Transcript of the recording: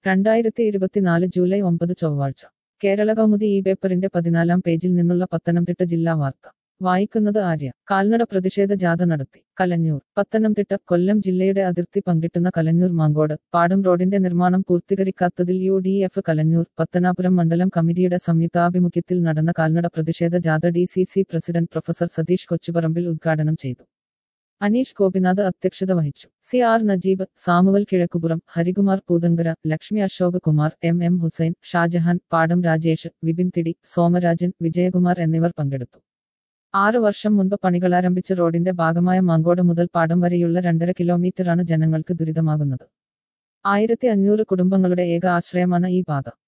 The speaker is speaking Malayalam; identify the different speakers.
Speaker 1: രണ്ടായിരത്തി ഇരുപത്തിനാല് ജൂലൈ ഒമ്പത് ചൊവ്വാഴ്ച കേരള കൗമുദി ഈ പേപ്പറിന്റെ പതിനാലാം പേജിൽ നിന്നുള്ള പത്തനംതിട്ട ജില്ലാ വാർത്ത വായിക്കുന്നത് ആര്യ കാൽനട പ്രതിഷേധ ജാഥ നടത്തി കലഞ്ഞൂർ പത്തനംതിട്ട കൊല്ലം ജില്ലയുടെ അതിർത്തി പങ്കിട്ടുന്ന കലഞ്ഞൂർ മാങ്കോട് പാടം റോഡിന്റെ നിർമ്മാണം പൂർത്തീകരിക്കാത്തതിൽ U D F Kalanjoor Pathanapuram മണ്ഡലം കമ്മിറ്റിയുടെ സംയുക്താഭിമുഖ്യത്തിൽ നടന്ന കാൽനട പ്രതിഷേധ ജാഥ D C C president professor Satheesh Kochuparambil ഉദ്ഘാടനം ചെയ്തു അനീഷ് ഗോപിനാഥ് അധ്യക്ഷത വഹിച്ചു C R Najeeb Samuel Kizhakkupuram Harikumar Poothankara Lakshmi Ashok Kumar M M Hussain Shajahan Padam Rajesh Vipin തിടി Somarajan Vijayakumar എന്നിവർ പങ്കെടുത്തു ആറു വർഷം മുൻപ് പണികളാരംഭിച്ച റോഡിന്റെ ഭാഗമായ മാങ്കോട് മുതൽ പാടം വരെയുള്ള രണ്ടര കിലോമീറ്ററാണ് ജനങ്ങൾക്ക് ദുരിതമാകുന്നത് ആയിരത്തി അഞ്ഞൂറ് കുടുംബങ്ങളുടെ ഏക ആശ്രയമാണ് ഈ പാത